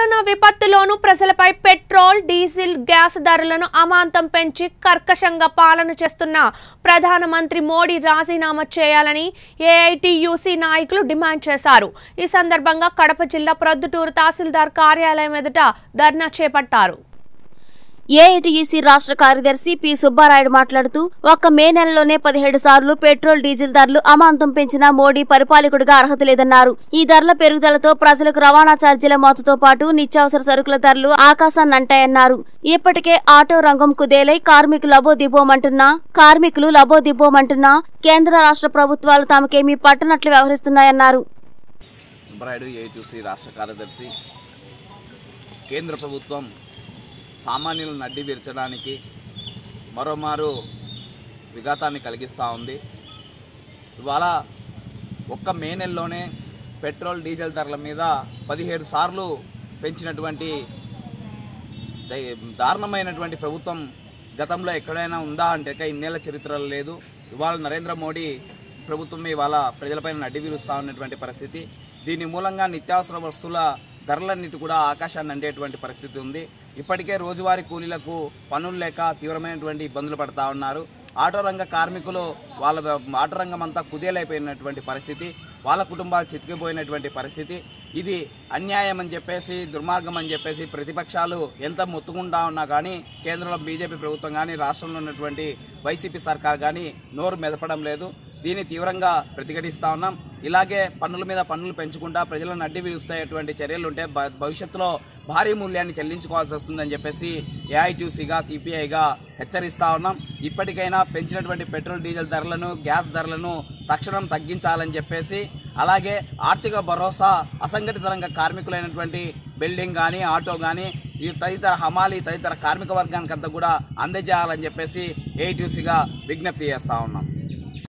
corona విపత్తులోనూ ప్రజలపై petrol diesel gas ధరలను అమాంతం పెంచి కర్కశంగా పాలన చేస్తున్న ప్రధానమంత్రి మోడీ రాజీనామా చేయాలని ఏఐటియుసి నాయకులు డిమాండ్ చేశారు ఈ సందర్భంగా కడప జిల్లా ప్రొద్దుటూరు తహసీల్దార్ కార్యాలయం ఎదుట ధర్నా చేపట్టారు ఏఐటీఈసీ రాష్ట్ర కార్యదర్శి పి సుబ్బారాయుడు మాట్లాడుతూ ఒక్క మే నెలలోనే పదిహేడు సార్లు పెట్రోల్ డీజిల్ ధరలు అమాంతం పెంచిన మోడీ పరిపాలకుడిగా అర్హత లేదన్నారు ఈ ధరల పెరుగుదలతో ప్రజలకు రవాణా ఛార్జీల మోతతో పాటు నిత్యావసర సరుకుల ధరలు ఆకాశాన్నంటాయన్నారు ఇప్పటికే ఆటో రంగం కుదేలై కార్మికులు లబోదిబోమంటున్నా కార్మికులు లబోదిబోమంటున్నా కేంద్ర రాష్ట్ర ప్రభుత్వాలు తమకేమీ పట్టనట్లు వ్యవహరిస్తున్నాయన్నారు సుబ్బరాయుడు ఏఐటీసీ రాష్ట్ర కార్యదర్శి కేంద్ర ప్రభుత్వం సామాన్యులను అడ్డి విరచడానికి మరోమారు విఘాతాన్ని కలిగిస్తూ ఉంది ఇవాళ ఒక్క మే నెలలోనే పెట్రోల్ డీజిల్ ధరల మీద పదిహేడు సార్లు పెంచినటువంటి దై- దారుణమైనటువంటి ప్రభుత్వం గతంలో ఎక్కడైనా ఉందా అంటే ఇక ఇన్నేళ్ల చరిత్రలో లేదు ఇవాళ నరేంద్ర మోడీ ప్రభుత్వం ఇవాళ ప్రజలపైన నడ్డి విరుస్తా ఉన్నటువంటి పరిస్థితి దీని మూలంగా నిత్యావసర వస్తువుల ధరలన్నిటి కూడా ఆకాశాన్ని అందేటువంటి పరిస్థితి ఉంది ఇప్పటికే రోజువారీ కూలీలకు పనులు లేక తీవ్రమైనటువంటి ఇబ్బందులు పడతా ఉన్నారు ఆటో రంగ కార్మికులు వాళ్ళ ఆటో రంగం అంతా కుదేలైపోయినటువంటి పరిస్థితి వాళ్ళ కుటుంబాలు చితికిపోయినటువంటి పరిస్థితి ఇది అన్యాయం అని చెప్పేసి దుర్మార్గం అని చెప్పేసి ప్రతిపక్షాలు ఎంత మొత్తుకుంటా ఉన్నా కానీ కేంద్రంలో బీజేపీ ప్రభుత్వం కానీ రాష్ట్రంలో ఉన్నటువంటి వైసీపీ సర్కార్ కానీ నోరు మెదపడం లేదు దీన్ని తీవ్రంగా ప్రతిఘటిస్తా ఉన్నాం ఇలాగే పన్నుల మీద పన్నులు పెంచుకుంటా ప్రజలను అడ్డి విరుస్తాయేటువంటి చర్యలు ఉంటే భ- భవిష్యత్తులో భారీ మూల్యాన్ని చెల్లించుకోవాల్సి వస్తుందని చెప్పేసి ఏఐటీసీగా సిపిఐగా హెచ్చరిస్తా ఉన్నాం ఇప్పటికైనా పెంచినటువంటి పెట్రోల్ డీజిల్ ధరలను గ్యాస్ ధరలను తక్షణం తగ్గించాలని చెప్పేసి అలాగే ఆర్థిక భరోసా అసంఘటిత రంగ కార్మికులైనటువంటి బిల్డింగ్ కానీ ఆటో కానీ ఈ తదితర హమాలి తదితర కార్మిక వర్గానికంతా కూడా అందజేయాలని చెప్పేసి ఏఐటీసీగా విజ్ఞప్తి చేస్తా ఉన్నాం